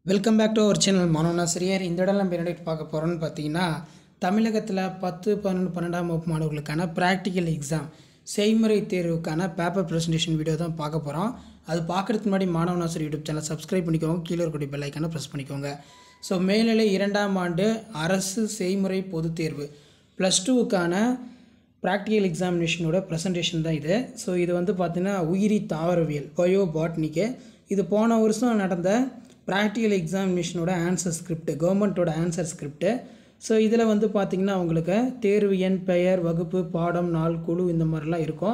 welcome back to our channel மனோனாசிரியர் இந்த இடம் நம்ம என்ன பார்க்க போகிறோம்னு பார்த்தீங்கன்னா தமிழகத்தில் பத்து பன்னெண்டு பன்னெண்டாம் வகுப்பு மாணவர்களுக்கான ப்ராக்டிக்கல் எக்ஸாம் செய்முறை தேர்வுக்கான பேப்பர் ப்ரெசன்டேஷன் வீடியோ தான் பார்க்க போகிறோம் அது பார்க்குறதுக்கு முன்னாடி மாணவனாசிரியர் யூடியூப் சேனல் சப்ஸ்கிரைப் பண்ணிக்கோங்க கீழே இருக்கக்கூடிய பெல் ஐக்கானை ப்ரெஸ் பண்ணிக்கோங்க ஸோ மேல்நிலை இரண்டாம் ஆண்டு அரசு செய்முறை பொதுத் தேர்வு ப்ளஸ் டூவுக்கான ப்ராக்டிக்கல் எக்ஸாமினேஷனோட ப்ரெசன்டேஷன் தான் இது ஸோ இது வந்து பார்த்திங்கன்னா உயிரி தாவரவியல் பயோ பாட்னிக்கு இது போன வருஷம் நடந்த ப்ராக்டிக்கல் எக்ஸாமினேஷனோட ஆன்சர் ஸ்கிரிப்ட் கவர்மெண்ட்டோட ஆன்சர் ஸ்கிரிப்ட் ஸோ இதில் வந்து பார்த்திங்கன்னா உங்களுக்கு தேர்வு எண் பெயர் வகுப்பு பாடம் நாள் குழு இந்த மாதிரிலாம் இருக்கும்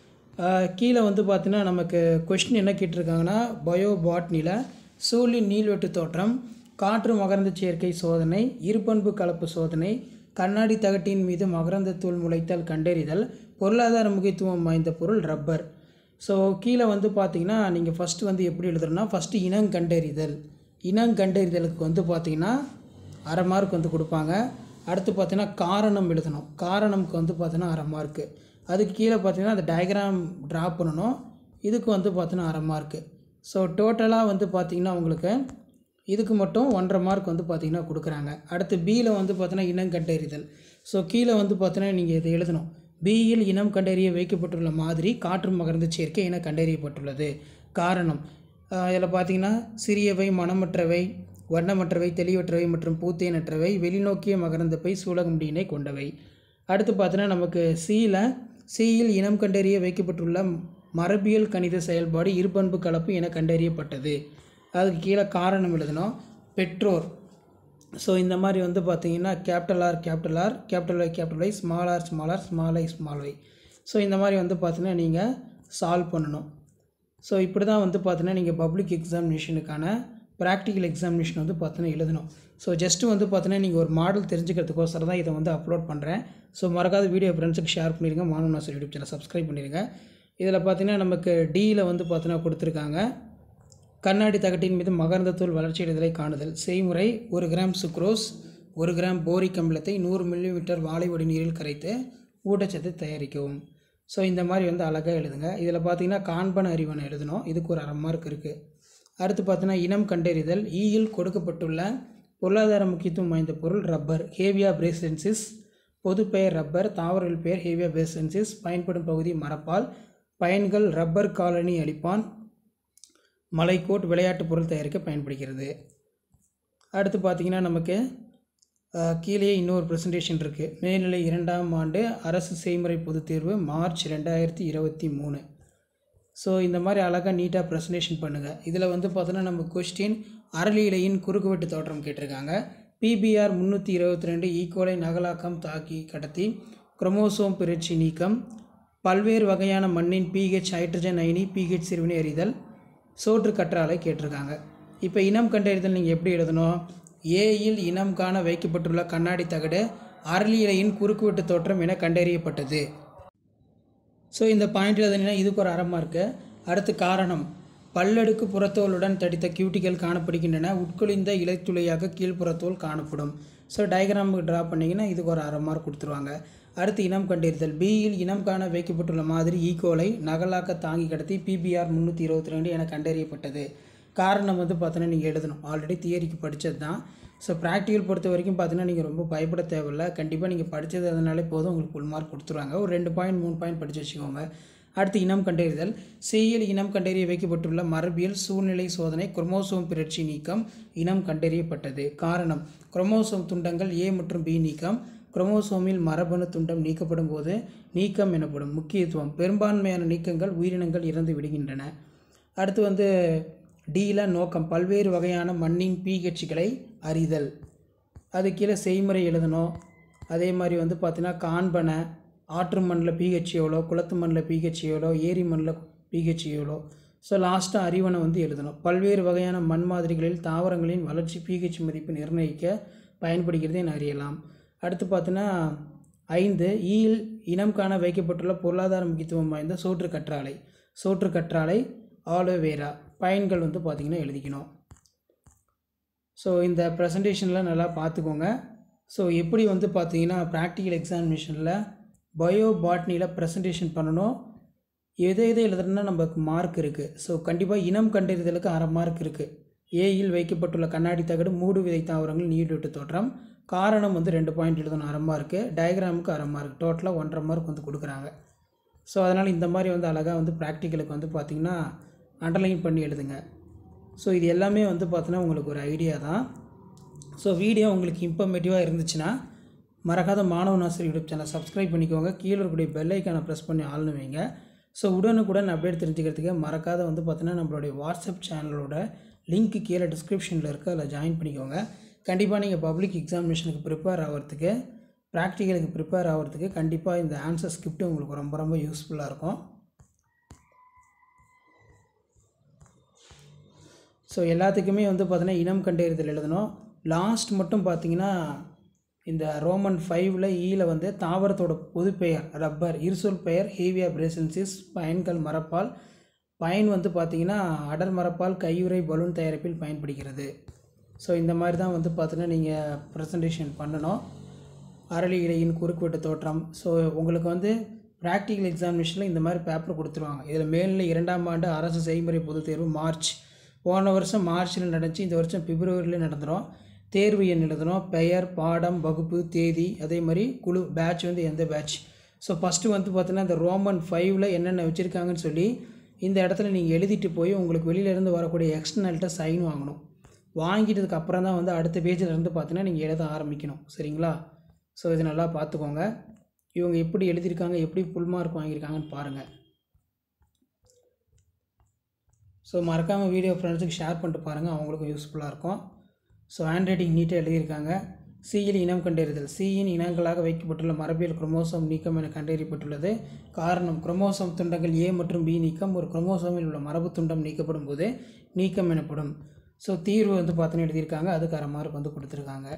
ஆஹ் கீழே வந்து பார்த்தீங்கன்னா நமக்கு கொஸ்டின் என்ன கேட்டிருக்காங்கன்னா பயோ பாட்னியில் சூழின் நீள்வெட்டு தோற்றம் காற்று மகரந்த சேர்க்கை சோதனை இருபண்பு கலப்பு சோதனை கண்ணாடி தகட்டின் மீது மகரந்த தூள் முளைத்தல் கண்டறிதல் பொருளாதார முக்கியத்துவம் வாய்ந்த பொருள் ரப்பர் ஸோ கீழே வந்து பார்த்தீங்கன்னா நீங்கள் ஃபஸ்ட்டு வந்து எப்படி எழுதுறோன்னா ஃபஸ்ட்டு இனங்கண்டறிதல் இனங்கண்டறிதலுக்கு வந்து பார்த்தீங்கன்னா அரை மார்க் வந்து கொடுப்பாங்க அடுத்து பார்த்தீங்கன்னா காரணம் எழுதணும் காரணம்க்கு வந்து பார்த்தீங்கன்னா அரை மார்க்கு அதுக்கு கீழே பார்த்தீங்கன்னா அந்த டயக்ராம் ட்ரா பண்ணணும் இதுக்கு வந்து பார்த்தீங்கன்னா அரை மார்க்கு ஸோ டோட்டலாக வந்து பார்த்தீங்கன்னா உங்களுக்கு இதுக்கு மட்டும் ஒன்றரை மார்க் வந்து பார்த்தீங்கன்னா கொடுக்குறாங்க அடுத்து பியில் வந்து பார்த்தீங்கன்னா இனம் கண்டறிதல் ஸோ கீழே வந்து பார்த்தீங்கன்னா நீங்கள் இதை எழுதணும் பியில் இனம் கண்டறிய வைக்கப்பட்டுள்ள மாதிரி காற்று மகரந்த சேர்க்கை என கண்டறியப்பட்டுள்ளது காரணம் இதில் பார்த்தீங்கன்னா சிறியவை மனமற்றவை வண்ணமற்றவை தெளிவற்றவை மற்றும் பூத்தேனற்றவை வெளிநோக்கிய மகரந்தப்பை சூலகமுடியினை கொண்டவை அடுத்து பார்த்தீங்கன்னா நமக்கு சியில் சியில் இனம் கண்டறிய வைக்கப்பட்டுள்ள மரபியல் கணித செயல்பாடு இருபண்பு கலப்பு என கண்டறியப்பட்டது அதுக்கு கீழே காரணம் எழுதணும் பெற்றோர் ஸோ இந்த மாதிரி வந்து பார்த்தீங்கன்னா capital R capital R capital Y capital Y small R small R small I small Y so இந்த மாதிரி வந்து பார்த்தீங்கன்னா நீங்கள் சால்வ் பண்ணணும் ஸோ இப்படி தான் வந்து பார்த்தீங்கன்னா நீங்கள் பப்ளிக் எக்ஸாமினேஷனுக்கான ப்ராக்டிக்கல் எக்ஸாமினேஷன் வந்து பார்த்தீங்கன்னா எழுதணும் ஸோ ஜஸ்ட்டு வந்து பார்த்தீங்கன்னா நீங்கள் ஒரு மாடல் தெரிஞ்சுக்கிறதுக்கோசரம் தான் இதை வந்து அப்லோட் பண்ணுறேன் ஸோ மறக்காத வீடியோ ஃப்ரெண்ட்ஸுக்கு ஷேர் பண்ணிடுங்க மாணவ நாசர் யூடியூப் சேனல் சப்ஸ்கிரைப் பண்ணிடுங்க இதில் பார்த்தீங்கன்னா நமக்கு டியில் வந்து பார்த்தீங்கன்னா கொடுத்துருக்காங்க கண்ணாடி தகட்டின் மீது மகரந்தத்தூள் வளர்ச்சியடைதலை காணுதல் செய்முறை ஒரு கிராம் சுக்ரோஸ் ஒரு கிராம் போரிக் அமிலத்தை நூறு மில்லிமீட்டர் வாழைவடி நீரில் கரைத்து ஊட்டச்சத்து தயாரிக்கவும் ஸோ இந்த மாதிரி வந்து அழகாக எழுதுங்க இதில் பார்த்தீங்கன்னா காண்பன அறிவனை எழுதணும் இதுக்கு ஒரு அரை மார்க் இருக்குது அடுத்து பார்த்தீங்கன்னா இனம் கண்டறிதல் ஈயில் கொடுக்கப்பட்டுள்ள பொருளாதார முக்கியத்துவம் வாய்ந்த பொருள் ரப்பர் ஹேவியா பிரேசென்சிஸ் பொது பெயர் ரப்பர் தாவரல் பெயர் ஹேவியா பிரேசென்சிஸ் பயன்படும் பகுதி மரப்பால் பயன்கள் ரப்பர் காலனி அளிப்பான் மலைக்கோட் விளையாட்டுப் பொருள் தயாரிக்க பயன்படுகிறது அடுத்து பார்த்திங்கன்னா நமக்கு அஹ், கீழே இன்னொரு ப்ரெசன்டேஷன் இருக்குது மேல்நிலை இரண்டாம் ஆண்டு அரசு செய்முறை பொதுத் தேர்வு மார்ச் ரெண்டாயிரத்தி இருபத்தி மூணு ஸோ இந்த மாதிரி அழகாக நீட்டாக ப்ரெசன்டேஷன் பண்ணுங்கள் இதில் வந்து பார்த்தோன்னா நம்ம கொஸ்டின் அரளி இலையின் குறுக்குவெட்டு தோற்றம் கேட்டிருக்காங்க பிபிஆர் முந்நூற்றி இருபத்தி ரெண்டு ஈக்குவலை நகலாக்கம் தாக்கி கடத்தி குரோமோசோம் பிறழ்ச்சி நீக்கம் பல்வேறு வகையான மண்ணின் பிஹெச் ஹைட்ரஜன் அயனி பிஹெச் சிறுவினை அறிதல் சோற்று கற்றாழை கேட்டிருக்காங்க இப்போ இனம் கண்டறிதல் நீங்கள் எப்படி எழுதணும் ஏயில் இனம் காண வைக்கப்பட்டுள்ள கண்ணாடி தகடு அரளி இலையின் குறுக்குவெட்டு தோற்றம் என கண்டறியப்பட்டது ஸோ இந்த பாயிண்ட் எழுதுனா இதுக்கு ஒரு அரை மார்க்கு அடுத்து காரணம் பல்லடுக்கு புறத்தோலுடன் தடித்த கியூட்டிகள் காணப்படுகின்றன உட்கொழிந்த இலைத்துளையாக கீழ்ப்புறத்தோல் காணப்படும் ஸோ டயக்ராமுக்கு ட்ரா பண்ணிங்கன்னா இதுக்கு ஒரு அரை மார்க் கொடுத்துருவாங்க அடுத்து இனம் கண்டறிதல் பியில் இனம் காண வைக்கப்பட்டுள்ள மாதிரி ஈகோலை நகலாக்க தாங்கி கடத்தி பிபிஆர் முந்நூற்றி இருபத்தி ரெண்டு என கண்டறியப்பட்டது காரணம் வந்து பார்த்தோன்னா நீங்கள் எழுதணும் ஆல்ரெடி தியரிக்கு படித்தது தான் ஸோ ப்ராக்டிக்கல் பொறுத்த வரைக்கும் பார்த்தீங்கன்னா நீங்கள் ரொம்ப பயப்பட தேவையில்ல கண்டிப்பாக நீங்கள் படித்தது அதனாலே போதும் உங்களுக்கு ஃபுல் மார்க் கொடுத்துருவாங்க ஒரு ரெண்டு பாயிண்ட் மூணு பாயிண்ட் படித்து வச்சுக்கோங்க அடுத்து இனம் கண்டறிதல் செய்யல் இனம் கண்டறிய வைக்கப்பட்டுள்ள மரபியல் சூழ்நிலை சோதனை குரோமோசோம் பிறழ்ச்சி நீக்கம் இனம் கண்டறியப்பட்டது காரணம் குரோமோசோம் துண்டங்கள் ஏ மற்றும் பி நீக்கம் குரோமோசோமில் மரபணு துண்டம் நீக்கப்படும் போது நீக்கம் எனப்படும் முக்கியத்துவம் பெரும்பான்மையான நீக்கங்கள் உயிரினங்கள் இறந்து விடுகின்றன அடுத்து வந்து டியில் நோக்கம் பல்வேறு வகையான மண்ணின் பிஹெச்களை அறிதல் அது கீழே செய்முறை எழுதணும் அதே மாதிரி வந்து பார்த்தீங்கன்னா காண்பனை ஆற்று மண்ணில் பிஹெச் எவ்வளோ குளத்து மண்ணில் பிஹெச் எவ்வளோ ஏரி மண்ணில் பிஹெச் எவ்வளோ ஸோ லாஸ்ட்டாக அறிவனை வந்து எழுதணும் பல்வேறு வகையான மண் மாதிரிகளில் தாவரங்களின் வளர்ச்சி பிஹெச் மதிப்பு நிர்ணயிக்க பயன்படுகிறது என அறியலாம் அடுத்து பார்த்தீங்கன்னா ஐந்து ஈயில் இனம் காண வைக்கப்பட்டுள்ள பொருளாதார முக்கியத்துவம் வாய்ந்த சோற்று கற்றாழை சோற்று கற்றாழை ஆலோவேரா பயன்கள் வந்து பார்த்திங்கன்னா எழுதிக்கணும் ஸோ இந்த ப்ரெசன்டேஷனில் நல்லா பார்த்துக்கோங்க ஸோ எப்படி வந்து பார்த்தீங்கன்னா ப்ராக்டிக்கல் எக்ஸாமினேஷனில் பயோ பாட்னியில் ப்ரெசன்டேஷன் பண்ணணும் எதை எதை எழுதுறதுனா நமக்கு மார்க் இருக்குது ஸோ கண்டிப்பாக இனம் கண்டறிதலுக்கு அரை மார்க் இருக்குது ஏயில் வைக்கப்பட்டுள்ள கண்ணாடி தகடு மூடு விதை தாவரங்கள் நீடுவிட்டு தோற்றம் காரணம் வந்து ரெண்டு பாயிண்ட் எழுதணும் அரை மார்க்கு டயக்ராமுக்கு அரை மார்க் டோட்டலாக ஒன்றரை மார்க் வந்து கொடுக்குறாங்க ஸோ அதனால் இந்த மாதிரி வந்து அழகாக வந்து ப்ராக்டிக்கலுக்கு வந்து பார்த்திங்கன்னா அண்டர்லைன் பண்ணி எழுதுங்க ஸோ இது எல்லாமே வந்து பார்த்தீங்கன்னா உங்களுக்கு ஒரு ஐடியா தான் ஸோ வீடியோ உங்களுக்கு இன்ஃபர்மேட்டிவாக இருந்துச்சுன்னா மறக்காத மாணவ ஆசிரியர் யூடியூப் சேனல் சப்ஸ்கிரைப் பண்ணிக்கோங்க கீழே இருக்கக்கூடிய பெல் ஐக்கானை ப்ரெஸ் பண்ணி ஆள்னு வைங்க ஸோ உடனுக்குடன் அப்டேட் தெரிஞ்சுக்கிறதுக்கு மறக்காத வந்து பார்த்தீங்கன்னா நம்மளுடைய வாட்ஸ்அப் சேனலோட லிங்க் கீழே டிஸ்கிரிப்ஷனில் இருக்குது அதில் ஜாயின் பண்ணிக்கோங்க கண்டிப்பாக நீங்கள் பப்ளிக் எக்ஸாமினேஷனுக்கு ப்ரிப்பேர் ஆகிறதுக்கு ப்ராக்டிக்கலுக்கு ப்ரிப்பேர் ஆகிறதுக்கு கண்டிப்பாக இந்த ஆன்சர் ஸ்கிரிப்ட் உங்களுக்கு ரொம்ப ரொம்ப யூஸ்ஃபுல்லாக இருக்கும் ஸோ எல்லாத்துக்குமே வந்து பார்த்தீங்கன்னா இனம் கண்டறிதல் எழுதணும் லாஸ்ட் மட்டும் பார்த்தீங்கன்னா இந்த ரோமன் ஃபைவ்ல ஈல வந்து தாவரத்தோட பொதுப்பெயர் ரப்பர் இருசொல் பெயர் ஹேவியா பிரேசன்சிஸ் பயன்கள் மரப்பால் பயன் வந்து பார்த்திங்கன்னா அடர் மரப்பால் கையுறை பலூன் தயாரிப்பில் பயன்படுகிறது ஸோ இந்த மாதிரி தான் வந்து பார்த்தீங்கன்னா நீங்கள் ப்ரெசன்டேஷன் பண்ணணும் அரளி இலையின் குறுக்குவெட்டு தோற்றம் ஸோ உங்களுக்கு வந்து ப்ராக்டிக்கல் எக்ஸாமினேஷனில் இந்த மாதிரி பேப்பர் கொடுத்துருவாங்க இதில் மேல்நிலை இரண்டாம் ஆண்டு அரசு செய்முறை பொதுத் தேர்வு மார்ச் போன வருஷம் மார்ச்சில் நடந்துச்சு இந்த வருஷம் பிப்ரவரியில் நடந்துடும் தேர்வு எண் எழுதணும் பெயர் பாடம் வகுப்பு தேதி அதே மாதிரி குழு பேட்ச் வந்து எந்த பேட்ச் ஸோ ஃபஸ்ட்டு வந்து பார்த்தீங்கன்னா இந்த ரோமன் ஃபைவ்ல என்னென்ன வச்சுருக்காங்கன்னு சொல்லி இந்த இடத்துல நீங்கள் எழுதிட்டு போய் உங்களுக்கு வெளியிலேருந்து வரக்கூடிய எக்ஸ்டர்னல்கிட்ட சைன் வாங்கணும் வாங்கிட்டதுக்கு அப்புறம் தான் வந்து அடுத்த பேஜில் இருந்து பார்த்தீங்கன்னா நீங்கள் எழுத ஆரம்பிக்கணும் சரிங்களா ஸோ இது நல்லா பார்த்துக்கோங்க இவங்க எப்படி எழுதியிருக்காங்க எப்படி ஃபுல் மார்க் வாங்கியிருக்காங்கன்னு பாருங்கள் ஸோ மறக்காமல் வீடியோ ஃப்ரெண்ட்ஸுக்கு ஷேர் பண்ணிட்டு பாருங்கள் அவங்களுக்கும் யூஸ்ஃபுல்லாக இருக்கும் ஸோ ஹேண்ட் ரைட்டிங் நீட்டாக எழுதியிருக்காங்க சியில் இனம் கண்டறிதல் சியின் இனங்களாக வைக்கப்பட்டுள்ள மரபியல் குரோமோசோம் நீக்கம் என கண்டறியப்பட்டுள்ளது காரணம் குரோமோசோம் துண்டங்கள் ஏ மற்றும் பி நீக்கம் ஒரு குரோமோசோமில் உள்ள மரபு துண்டம் நீக்கப்படும் போது நீக்கம் எனப்படும் ஸோ தீர்வு வந்து பார்த்தோன்னு எழுதியிருக்காங்க அதுக்கு அரை மார்க் வந்து கொடுத்துருக்காங்க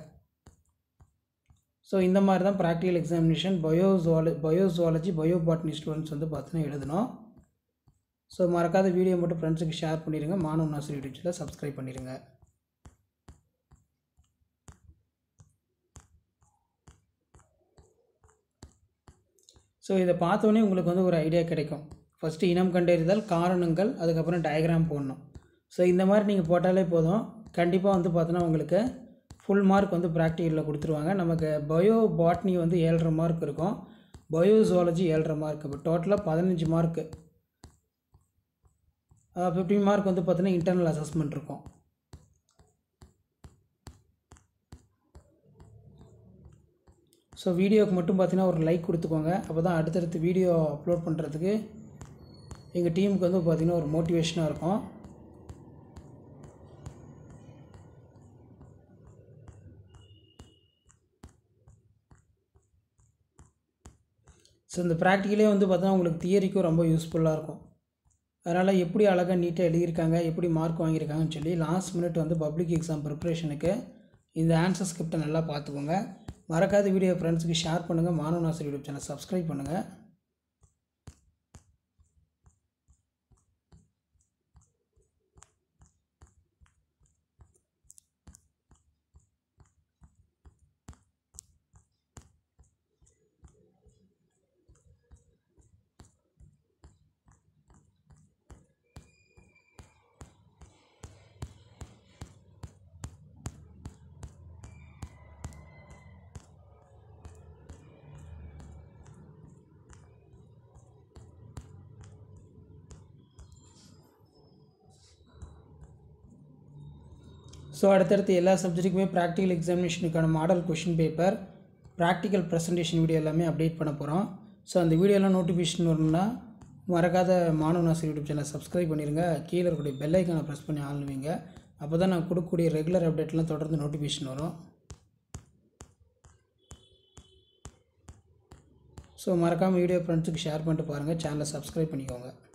ஸோ இந்த மாதிரி தான் practical examination bio zoology bio zoology bio botany students வந்து பார்த்தீங்கன்னா எழுதணும் ஸோ மறக்காத வீடியோ மட்டும் ஃப்ரெண்ட்ஸுக்கு ஷேர் பண்ணிடுங்க மாணவ நாசர் யூடியூப்பில் சப்ஸ்கிரைப் பண்ணிடுங்க ஸோ இதை பார்த்தோன்னே உங்களுக்கு வந்து ஒரு ஐடியா கிடைக்கும் ஃபஸ்ட்டு இனம் கண்டறிதல் காரணங்கள் அதுக்கப்புறம் டயக்ராம் போடணும் ஸோ இந்த மாதிரி நீங்கள் போட்டாலே போதும் கண்டிப்பாக வந்து பார்த்தோன்னா உங்களுக்கு ஃபுல் மார்க் வந்து ப்ராக்டிக்கலில் கொடுத்துருவாங்க நமக்கு பயோ பாட்னி வந்து ஏழரை மார்க் இருக்கும் பயோ ஜுவாலஜி ஏழரை மார்க் இப்போ டோட்டலாக பதினஞ்சு மார்க்கு ஃபிஃப்டீன் மார்க் வந்து பார்த்தீங்கன்னா இன்டர்னல் அசஸ்மெண்ட் இருக்கும் ஸோ வீடியோவுக்கு மட்டும் பார்த்தீங்கன்னா ஒரு லைக் கொடுத்துக்கோங்க அப்போ தான் அடுத்தடுத்து வீடியோ அப்லோட் பண்ணுறதுக்கு எங்கள் டீமுக்கு வந்து பார்த்திங்கன்னா ஒரு மோட்டிவேஷனாக இருக்கும் ஸோ இந்த ப்ராக்டிக்கலே வந்து பார்த்தீங்கன்னா உங்களுக்கு தியரிக்கும் ரொம்ப யூஸ்ஃபுல்லாக இருக்கும் அதனால் எப்படி அழகாக நீட்டாக எழுதியிருக்காங்க எப்படி மார்க் வாங்கியிருக்காங்கன்னு சொல்லி லாஸ்ட் மினிட் வந்து பப்ளிக் எக்ஸாம் ப்ரிப்ரேஷனுக்கு இந்த ஆன்சர் ஸ்கிரிப்டை நல்லா பார்த்துக்கோங்க மறக்காத வீடியோ ஃப்ரெண்ட்ஸுக்கு ஷேர் பண்ணுங்கள் மாணவ நாசர் யூடியூப் சேனல் சப்ஸ்கிரைப் பண்ணுங்கள் ஸோ அடுத்தடுத்து எல்லா சப்ஜெக்ட்டுக்குமே ப்ராக்டிக்கல் எக்ஸாமினேஷனுக்கான model question paper practical presentation video எல்லாமே அப்டேட் பண்ண போகிறோம் ஸோ அந்த வீடியோலாம் நோட்டிஃபிகேஷன் வரணும்னா மறக்காத மாணவ நாசர் யூடியூப் சேனல் சப்ஸ்கிரைப் பண்ணிடுங்க கீழே இருக்கக்கூடிய பெல் ஐக்கானை ப்ரெஸ் பண்ணி ஆளுவீங்க அப்போ தான் நான் கொடுக்கக்கூடிய ரெகுலர் அப்டேட்லாம் தொடர்ந்து நோட்டிஃபிகேஷன் வரும் ஸோ மறக்காமல் வீடியோ ஃப்ரெண்ட்ஸுக்கு ஷேர் பண்ணிட்டு பாருங்கள் சேனலை சப்ஸ்கிரைப் பண்ணிக்கோங்க